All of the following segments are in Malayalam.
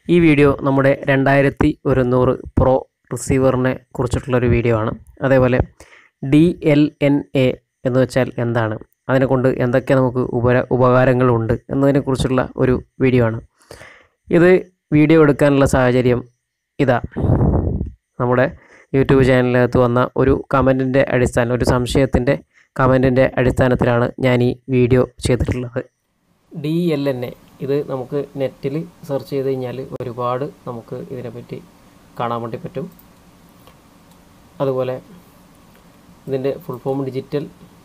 ഈ വീഡിയോ നമ്മുടെ രണ്ടായിരത്തി ഒരുന്നൂറ് പ്രോ റിസീവറിനെ കുറിച്ചിട്ടുള്ളൊരു വീഡിയോ ആണ് അതേപോലെ ഡി എൽ എൻ എ എന്ന് വെച്ചാൽ എന്താണ് അതിനെക്കൊണ്ട് എന്തൊക്കെ നമുക്ക് ഉപര ഉപകാരങ്ങളുണ്ട് എന്നതിനെക്കുറിച്ചുള്ള ഒരു വീഡിയോ ആണ് ഇത് വീഡിയോ എടുക്കാനുള്ള സാഹചര്യം ഇതാ നമ്മുടെ യൂട്യൂബ് ചാനലിനകത്ത് വന്ന ഒരു കമൻറ്റിൻ്റെ അടിസ്ഥാനം ഒരു സംശയത്തിൻ്റെ കമൻറ്റിൻ്റെ അടിസ്ഥാനത്തിലാണ് ഞാൻ ഈ വീഡിയോ ചെയ്തിട്ടുള്ളത് ഡി എൽ എൻ എ ഇത് നമുക്ക് നെറ്റിൽ സെർച്ച് ചെയ്ത് കഴിഞ്ഞാൽ ഒരുപാട് നമുക്ക് ഇതിനെപ്പറ്റി കാണാൻ വേണ്ടി പറ്റും അതുപോലെ ഇതിൻ്റെ full form digital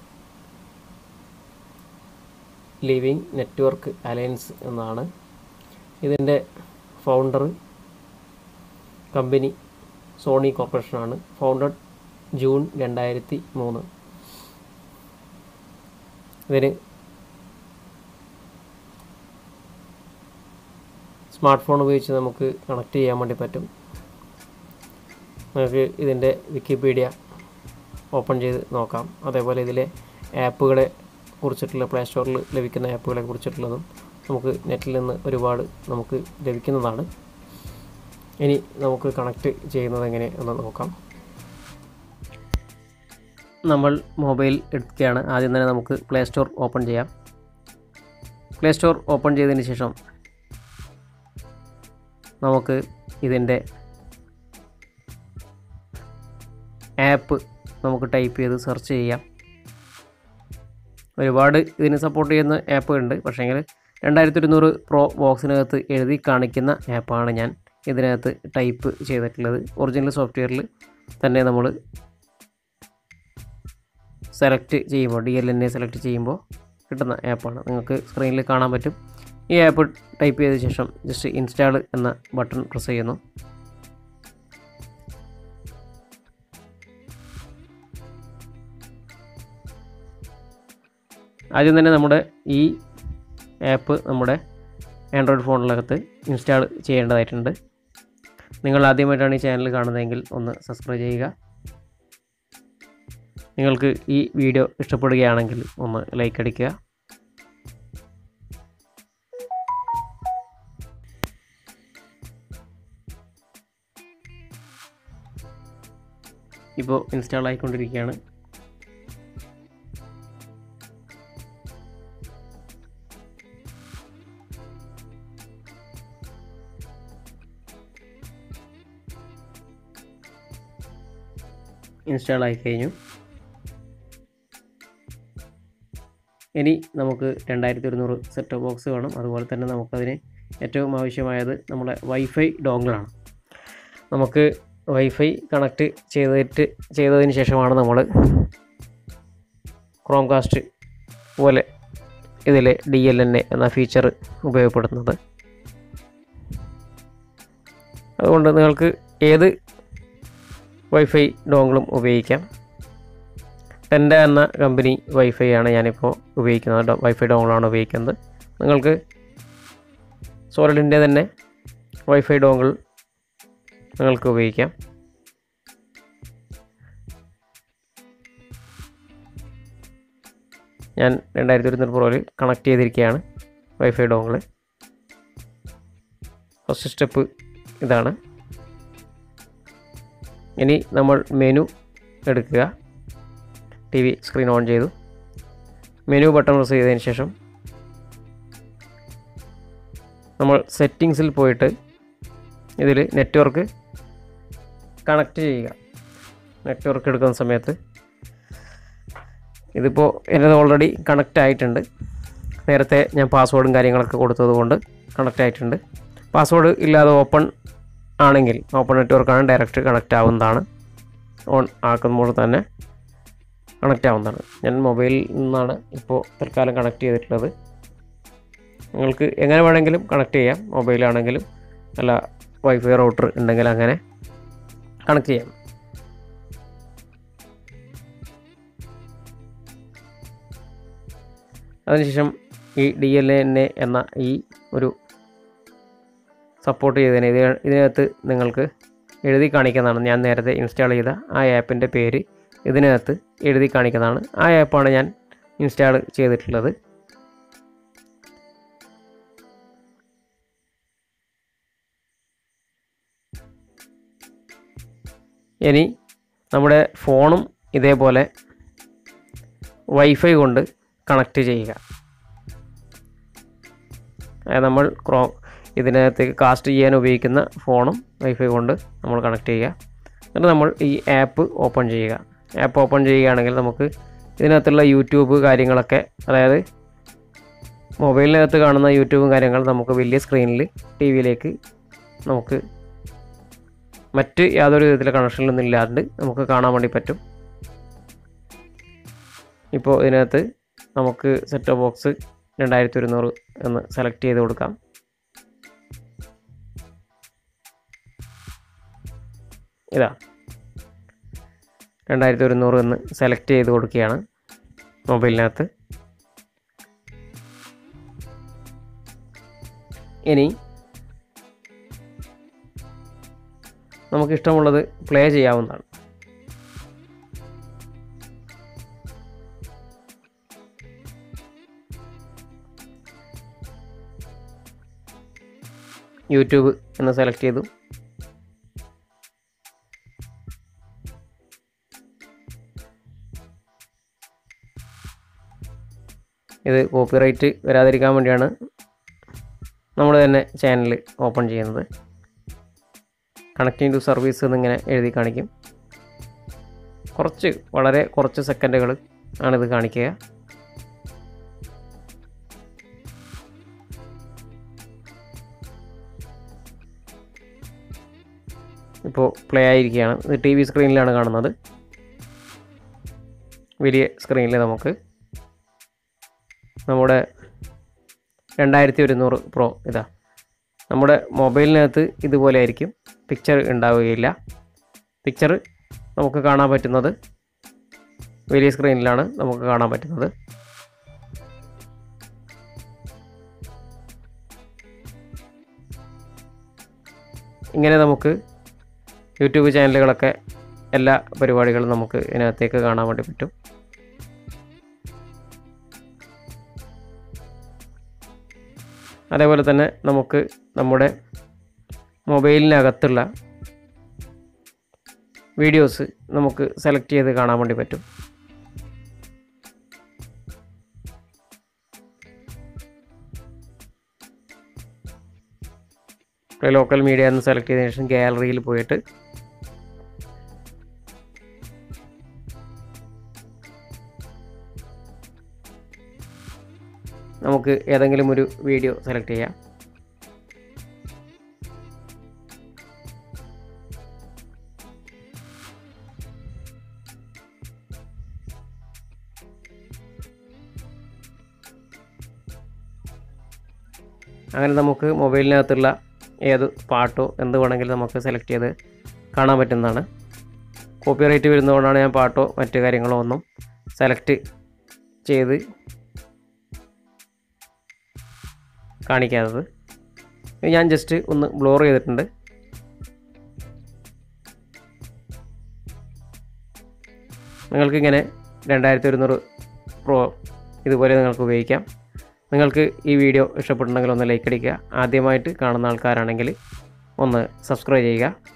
living network alliance എന്നാണ് ഇതിൻ്റെ ഫൗണ്ടർ കമ്പനി സോണി കോർപ്പറേഷനാണ് ഫൗണ്ടഡ് ജൂൺ രണ്ടായിരത്തി മൂന്ന് ഇതിന് സ്മാർട്ട് ഫോൺ ഉപയോഗിച്ച് നമുക്ക് കണക്ട് ചെയ്യാൻ വേണ്ടി പറ്റും നമുക്ക് ഇതിൻ്റെ വിക്കിപീഡിയ ഓപ്പൺ ചെയ്ത് നോക്കാം അതേപോലെ ഇതിലെ ആപ്പുകളെ കുറിച്ചിട്ടുള്ള പ്ലേ സ്റ്റോറിൽ ലഭിക്കുന്ന ആപ്പുകളെ കുറിച്ചിട്ടുള്ളതും നമുക്ക് നെറ്റിൽ നിന്ന് ഒരുപാട് നമുക്ക് ലഭിക്കുന്നതാണ് ഇനി നമുക്ക് കണക്ട് ചെയ്യുന്നത് എങ്ങനെ എന്ന് നോക്കാം നമ്മൾ മൊബൈൽ എടുക്കുകയാണ് ആദ്യം തന്നെ നമുക്ക് പ്ലേ സ്റ്റോർ ഓപ്പൺ ചെയ്യാം പ്ലേ സ്റ്റോർ ഓപ്പൺ ചെയ്തതിന് ശേഷം നമുക്ക് ഇതിൻ്റെ ആപ്പ് നമുക്ക് ടൈപ്പ് ചെയ്ത് സെർച്ച് ചെയ്യാം ഒരുപാട് ഇതിന് സപ്പോർട്ട് ചെയ്യുന്ന ആപ്പ് ഉണ്ട് പക്ഷേങ്കിൽ രണ്ടായിരത്തി ഒരുന്നൂറ് പ്രോ ബോക്സിനകത്ത് എഴുതി കാണിക്കുന്ന ആപ്പാണ് ഞാൻ ഇതിനകത്ത് ടൈപ്പ് ചെയ്തിട്ടുള്ളത് ഒറിജിനൽ സോഫ്റ്റ്വെയറിൽ തന്നെ നമ്മൾ സെലക്ട് ചെയ്യുമ്പോൾ D L N A select ചെയ്യുമ്പോൾ കിട്ടുന്ന ആപ്പാണ് നിങ്ങൾക്ക് സ്ക്രീനിൽ കാണാൻ പറ്റും ഈ ആപ്പ് ടൈപ്പ് ചെയ്ത ശേഷം ജസ്റ്റ് ഇൻസ്റ്റാൾ എന്ന ബട്ടൺ പ്രസ് ചെയ്യുന്നു ആദ്യം തന്നെ നമ്മുടെ ഈ ആപ്പ് നമ്മുടെ ആൻഡ്രോയിഡ് ഫോണിനകത്ത് ഇൻസ്റ്റാൾ ചെയ്യേണ്ടതായിട്ടുണ്ട് നിങ്ങൾ ആദ്യമായിട്ടാണ് ഈ ചാനൽ കാണുന്നതെങ്കിൽ ഒന്ന് സബ്സ്ക്രൈബ് ചെയ്യുക നിങ്ങൾക്ക് ഈ വീഡിയോ ഇഷ്ടപ്പെടുകയാണെങ്കിൽ ഒന്ന് ലൈക്ക് അടിക്കുക ഇപ്പോൾ ഇൻസ്റ്റാൾ ആയിക്കൊണ്ടിരിക്കുകയാണ് ഇൻസ്റ്റാൾ ആയി കഴിഞ്ഞു ഇനി നമുക്ക് രണ്ടായിരത്തി ഒരുന്നൂറ് സെറ്റ് ബോക്സ് വേണം അതുപോലെ തന്നെ നമുക്കതിന് ഏറ്റവും ആവശ്യമായത് നമ്മുടെ വൈഫൈ ഡോങ്കിളാണ് നമുക്ക് വൈഫൈ കണക്ട് ചെയ്തിട്ട് ചെയ്തതിന് ശേഷമാണ് നമ്മൾ ക്രോം കാസ്റ്റ് പോലെ ഇതിൽ ഡി എൽ എൻ എ എന്ന ഫീച്ചർ ഉപയോഗപ്പെടുത്തുന്നത് അതുകൊണ്ട് നിങ്ങൾക്ക് ഏത് വൈഫൈ ഡോങ്കിളും ഉപയോഗിക്കാം ടെൻഡ എന്ന കമ്പനി വൈഫൈ ആണ് ഞാനിപ്പോൾ ഉപയോഗിക്കുന്നത് വൈഫൈ ഡോങ്കിളാണ് ഉപയോഗിക്കുന്നത് നിങ്ങൾക്ക് സോളിഡിൻ്റെ തന്നെ വൈഫൈ ഡോങ്കിൾ നിങ്ങൾക്ക് ഉപയോഗിക്കാം ഞാൻ രണ്ടായിരത്തി ഒരുന്നൂറ് പ്രോയിൽ കണക്ട് ചെയ്തിരിക്കുകയാണ് വൈഫൈ ഡോങ്കിൾ ഫസ്റ്റ് സ്റ്റെപ്പ് ഇതാണ് ഇനി നമ്മൾ മെനു എടുക്കുക ടി വി സ്ക്രീൻ ഓൺ ചെയ്തു മെനു ബട്ടൺ പ്രസ് ചെയ്തതിന് ശേഷം നമ്മൾ സെറ്റിങ്സിൽ പോയിട്ട് ഇതിൽ നെറ്റ്വർക്ക് കണക്ട് ചെയ്യുക നെറ്റ്വർക്ക് എടുക്കുന്ന സമയത്ത് ഇതിപ്പോൾ എൻ്റെത് ഓൾറെഡി കണക്റ്റ് ആയിട്ടുണ്ട് നേരത്തെ ഞാൻ പാസ്വേഡും കാര്യങ്ങളൊക്കെ കൊടുത്തത് കൊണ്ട് കണക്റ്റ് ആയിട്ടുണ്ട് പാസ്വേഡ് ഇല്ലാതെ ഓപ്പൺ ആണെങ്കിൽ ഓപ്പൺ നെറ്റ്വർക്കാണ് ഡയറക്റ്റ് കണക്റ്റ് ആവുന്നതാണ് ഓൺ ആക്കുമ്പോൾ തന്നെ കണക്റ്റ് ആവുന്നതാണ് ഞാൻ മൊബൈലിൽ നിന്നാണ് ഇപ്പോൾ തൽക്കാലം കണക്ട് ചെയ്തിട്ടുള്ളത് നിങ്ങൾക്ക് എങ്ങനെ വേണമെങ്കിലും കണക്ട് ചെയ്യാം മൊബൈലാണെങ്കിലും അല്ല വൈഫൈ റൗട്ടർ ഉണ്ടെങ്കിൽ അങ്ങനെ കണക്ട് ചെയ്യാം അതിനുശേഷം ഈ ഡി എൽ എൻ എ എന്ന ഈ ഒരു സപ്പോർട്ട് ചെയ്തതിന് ഇത് ഇതിനകത്ത് നിങ്ങൾക്ക് എഴുതി കാണിക്കുന്നതാണ് ഞാൻ നേരത്തെ ഇൻസ്റ്റാൾ ചെയ്ത ആ ആപ്പിൻ്റെ പേര് ഇതിനകത്ത് എഴുതി കാണിക്കുന്നതാണ് ആ ആപ്പാണ് ഞാൻ ഇൻസ്റ്റാൾ ചെയ്തിട്ടുള്ളത് ഇനി നമ്മുടെ ഫോണും ഇതേപോലെ വൈഫൈ കൊണ്ട് കണക്റ്റ് ചെയ്യുക അതായത് നമ്മൾ ക്രോ ഇതിനകത്തേക്ക് കാസ്റ്റ് ചെയ്യാൻ ഉപയോഗിക്കുന്ന ഫോണും വൈഫൈ കൊണ്ട് നമ്മൾ കണക്ട് ചെയ്യുക എന്നിട്ട് നമ്മൾ ഈ ആപ്പ് ഓപ്പൺ ചെയ്യുക ആപ്പ് ഓപ്പൺ ചെയ്യുകയാണെങ്കിൽ നമുക്ക് ഇതിനകത്തുള്ള യൂട്യൂബ് കാര്യങ്ങളൊക്കെ അതായത് മൊബൈലിനകത്ത് കാണുന്ന യൂട്യൂബും കാര്യങ്ങൾ നമുക്ക് വലിയ സ്ക്രീനിൽ ടി വിയിലേക്ക് നമുക്ക് മറ്റ് യാതൊരു വിധത്തിലെ കണക്ഷനിലൊന്നും ഇല്ലാണ്ട് നമുക്ക് കാണാൻ വേണ്ടി പറ്റും ഇപ്പോൾ ഇതിനകത്ത് നമുക്ക് സെറ്റ് ബോക്സ് രണ്ടായിരത്തി ഒരുന്നൂറ് എന്ന് സെലക്ട് ചെയ്ത് കൊടുക്കാം ഇതാ രണ്ടായിരത്തി ഒരുന്നൂറ് എന്ന് സെലക്ട് ചെയ്ത് കൊടുക്കുകയാണ് മൊബൈലിനകത്ത് ഇനി നമുക്ക് ഇഷ്ടമുള്ളത് പ്ലേ ചെയ്യാവുന്നതാണ് യൂട്യൂബ് എന്ന് സെലക്ട് ചെയ്തു ഇത് കോപ്പിറൈറ്റ് വരാതിരിക്കാൻ വേണ്ടിയാണ് നമ്മൾ തന്നെ ചാനൽ ഓപ്പൺ ചെയ്യുന്നത് കണക്റ്റിംഗ് ടു സർവീസ് എന്നിങ്ങനെ എഴുതി കാണിക്കും കുറച്ച് വളരെ കുറച്ച് സെക്കൻഡുകൾ ആണിത് കാണിക്കുക ഇപ്പോൾ പ്ലേ ആയിരിക്കുകയാണ് ഇത് ടി വി സ്ക്രീനിലാണ് കാണുന്നത് വലിയ സ്ക്രീനിൽ നമുക്ക് നമ്മുടെ രണ്ടായിരത്തി ഒരുന്നൂറ് പ്രോ ഇതാ നമ്മുടെ മൊബൈലിനകത്ത് ഇതുപോലെ ആയിരിക്കും പിക്ചർ ഉണ്ടാവുകയില്ല പിക്ചർ നമുക്ക് കാണാൻ പറ്റുന്നത് വലിയ സ്ക്രീനിലാണ് നമുക്ക് കാണാൻ പറ്റുന്നത് ഇങ്ങനെ നമുക്ക് യൂട്യൂബ് ചാനലുകളൊക്കെ എല്ലാ പരിപാടികളും നമുക്ക് ഇതിനകത്തേക്ക് കാണാൻ വേണ്ടി പറ്റും അതേപോലെ തന്നെ നമുക്ക് നമ്മുടെ മൊബൈലിനകത്തുള്ള വീഡിയോസ് നമുക്ക് സെലക്ട് ചെയ്ത് കാണാൻ വേണ്ടി പറ്റും ലോക്കൽ മീഡിയ എന്ന് സെലക്ട് ചെയ്തതിനു ശേഷം ഗാലറിയിൽ പോയിട്ട് നമുക്ക് ഏതെങ്കിലും ഒരു വീഡിയോ സെലക്ട് ചെയ്യാം അങ്ങനെ നമുക്ക് മൊബൈലിനകത്തുള്ള ഏത് പാട്ടോ എന്ത് വേണമെങ്കിലും നമുക്ക് സെലക്ട് ചെയ്ത് കാണാൻ പറ്റുന്നതാണ് കോപ്പിറൈറ്റ് വരുന്നതുകൊണ്ടാണ് ഞാൻ പാട്ടോ മറ്റു കാര്യങ്ങളോ ഒന്നും സെലക്ട് ചെയ്ത് കാണിക്കാത്തത് ഇത് ഞാൻ ജസ്റ്റ് ഒന്ന് ബ്ലോർ ചെയ്തിട്ടുണ്ട് നിങ്ങൾക്കിങ്ങനെ രണ്ടായിരത്തി ഒരുന്നൂറ് പ്രോ ഇതുപോലെ നിങ്ങൾക്ക് ഉപയോഗിക്കാം നിങ്ങൾക്ക് ഈ വീഡിയോ ഇഷ്ടപ്പെട്ടുണ്ടെങ്കിൽ ഒന്ന് ലൈക്ക് അടിക്കുക ആദ്യമായിട്ട് കാണുന്ന ആൾക്കാരാണെങ്കിൽ ഒന്ന് സബ്സ്ക്രൈബ് ചെയ്യുക